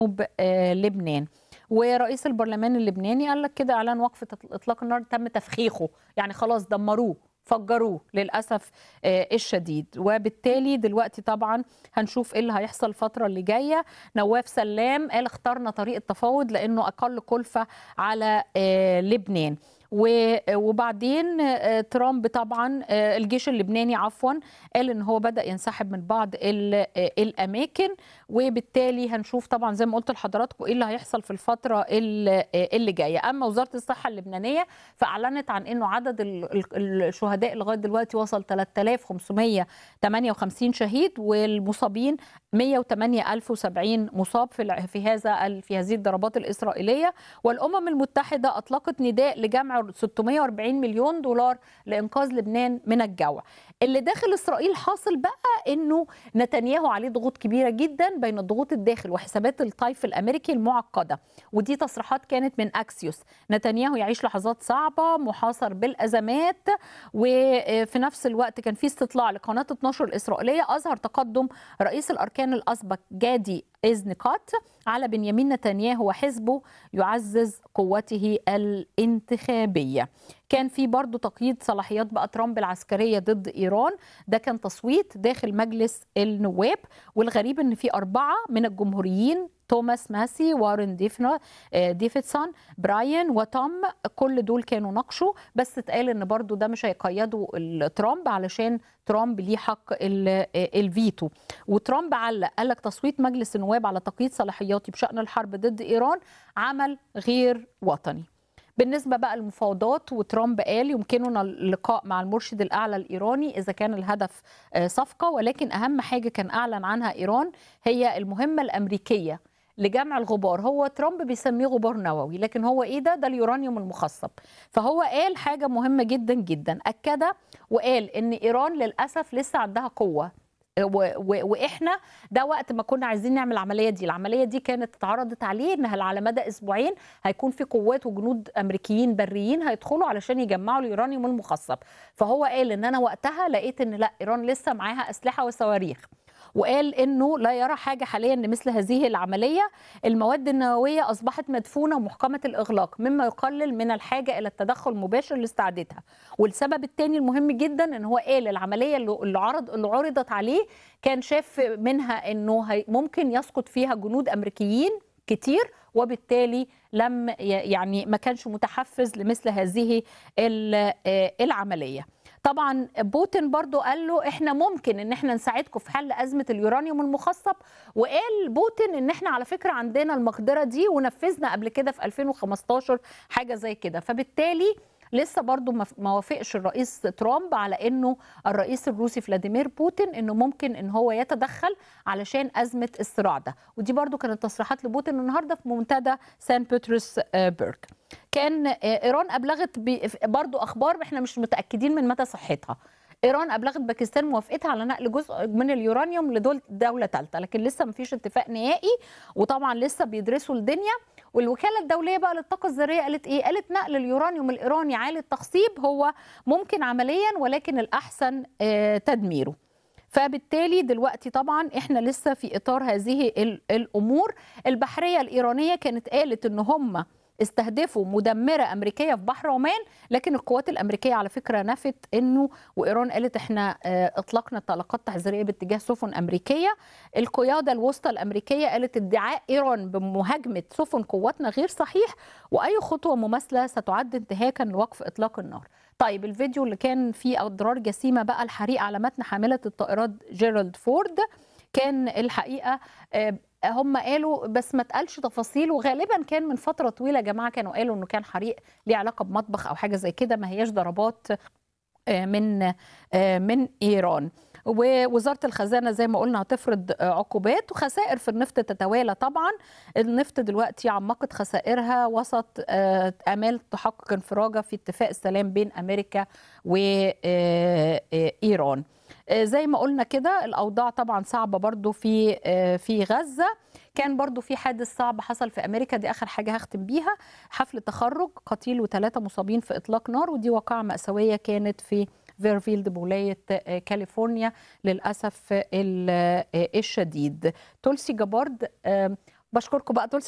جنوب آه، لبنان ورئيس البرلمان اللبناني قال لك كده اعلان وقف تط- اطلاق النار تم تفخيخه يعني خلاص دمروه فجروه للاسف آه، الشديد وبالتالي دلوقتي طبعا هنشوف ايه اللي هيحصل الفتره اللي جايه نواف سلام قال اخترنا طريق التفاوض لانه اقل كلفه على آه، لبنان و- وبعدين آه، ترامب طبعا آه، الجيش اللبناني عفوا قال ان هو بدا ينسحب من بعض ال- آه، الاماكن وبالتالي هنشوف طبعا زي ما قلت لحضراتكم ايه اللي هيحصل في الفتره ال- آه، اللي جايه اما وزاره الصحه اللبنانيه فاعلنت عن انه عدد ال- ال- الشهداء لغايه دلوقتي وصل 3558 شهيد والمصابين 108070 مصاب في الع- في هذا ال- في هذه الضربات الاسرائيليه والامم المتحده اطلقت نداء لجمع 640 مليون دولار لانقاذ لبنان من الجوع اللي داخل اسرائيل حاصل بقى انه نتنياهو عليه ضغوط كبيره جدا بين ضغوط الداخل وحسابات الطيف الامريكي المعقده ودي تصريحات كانت من اكسيوس نتنياهو يعيش لحظات صعبه محاصر بالازمات وفي نفس الوقت كان في استطلاع لقناه 12 الاسرائيليه اظهر تقدم رئيس الاركان الاسبق جادي ايزنكوت على بنيامين نتنياهو وحزبه يعزز قوته الانتخابيه كان في برضه تقييد صلاحيات بقى ترامب العسكريه ضد ايران ده كان تصويت داخل مجلس النواب والغريب ان في اربعه من الجمهوريين توماس ماسي وارن ديفنا آه، ديفيدسون براين وتوم كل دول كانوا ناقشوا بس اتقال ان برضو ده مش هيقيدوا ال- ترامب علشان ترامب ليه حق ال- آه، الفيتو وترامب علق قال لك تصويت مجلس النواب على تقييد صلاحياتي بشان الحرب ضد ايران عمل غير وطني بالنسبه بقى للمفاوضات وترامب قال يمكننا اللقاء مع المرشد الاعلى الايراني اذا كان الهدف آه، صفقه ولكن اهم حاجه كان اعلن عنها ايران هي المهمه الامريكيه لجمع الغبار هو ترامب بيسميه غبار نووي لكن هو ايه ده ده اليورانيوم المخصب فهو قال حاجه مهمه جدا جدا اكد وقال ان ايران للاسف لسه عندها قوه و و واحنا ده وقت ما كنا عايزين نعمل العمليه دي العمليه دي كانت اتعرضت عليه انها على مدى اسبوعين هيكون في قوات وجنود امريكيين بريين هيدخلوا علشان يجمعوا اليورانيوم المخصب فهو قال ان انا وقتها لقيت ان لا ايران لسه معاها اسلحه وصواريخ وقال انه لا يرى حاجه حاليا لمثل هذه العمليه المواد النوويه اصبحت مدفونه ومحكمه الاغلاق مما يقلل من الحاجه الى التدخل المباشر لاستعادتها والسبب الثاني المهم جدا ان هو قال العمليه اللي اللي عرض اللي عرضت عليه كان شاف منها انه هي- ممكن يسقط فيها جنود امريكيين كتير وبالتالي لم ي- يعني ما كانش متحفز لمثل هذه ال- آه، العمليه طبعا بوتين برضو قال له احنا ممكن ان احنا نساعدكم في حل ازمه اليورانيوم المخصب وقال بوتين ان احنا على فكره عندنا المقدره دي ونفذنا قبل كده في 2015 حاجه زي كده فبالتالي لسه برضو ما ما وافقش الرئيس ترامب على انه الرئيس الروسي فلاديمير بوتين انه ممكن ان هو يتدخل علشان ازمه الصراع ده ودي برضو كانت تصريحات لبوتين النهارده في منتدى سان بطرسبرغ كان آه، ايران ابلغت ب- برضو اخبار احنا مش متاكدين من مدى صحتها ايران ابلغت باكستان موافقتها على نقل جزء من اليورانيوم لدول دوله ثالثه لكن لسه ما فيش اتفاق نهائي وطبعا لسه بيدرسوا الدنيا والوكاله الدوليه بقى للطاقه الذريه قالت ايه قالت نقل اليورانيوم الايراني عالي التخصيب هو ممكن عمليا ولكن الاحسن آه، تدميره فبالتالي دلوقتي طبعا احنا لسه في اطار هذه ال- الامور البحريه الايرانيه كانت قالت ان هم استهدفوا مدمره امريكيه في بحر عمان لكن القوات الامريكيه على فكره نفت انه وايران قالت احنا آه، اطلقنا طلقات تحذيريه باتجاه سفن امريكيه القياده الوسطى الامريكيه قالت ادعاء ايران بمهاجمه سفن قواتنا غير صحيح واي خطوه مماثله ستعد انتهاكا لوقف اطلاق النار طيب الفيديو اللي كان فيه اضرار جسيمه بقى الحريق على متن حامله الطائرات جيرالد فورد كان الحقيقه آه، هم قالوا بس ما اتقالش تفاصيل وغالبا كان من فتره طويله يا جماعه كانوا قالوا انه كان حريق ليه علاقه بمطبخ او حاجه زي كده ما هياش ضربات آه، من آه، من ايران ووزاره الخزانه زي ما قلنا هتفرض آه، عقوبات وخسائر في النفط تتوالى طبعا النفط دلوقتي عمقت خسائرها وسط آه، امال تحقق انفراجه في اتفاق السلام بين امريكا وايران زي ما قلنا كده الاوضاع طبعا صعبه برضو في آه، في غزه كان برضو في حادث صعب حصل في امريكا دي اخر حاجه هختم بيها حفل تخرج قتيل وثلاثه مصابين في اطلاق نار ودي واقعه ماساويه كانت في فيرفيلد بولايه آه، كاليفورنيا للاسف ال- آه، الشديد تولسي جابارد آه، بشكركم بقى طول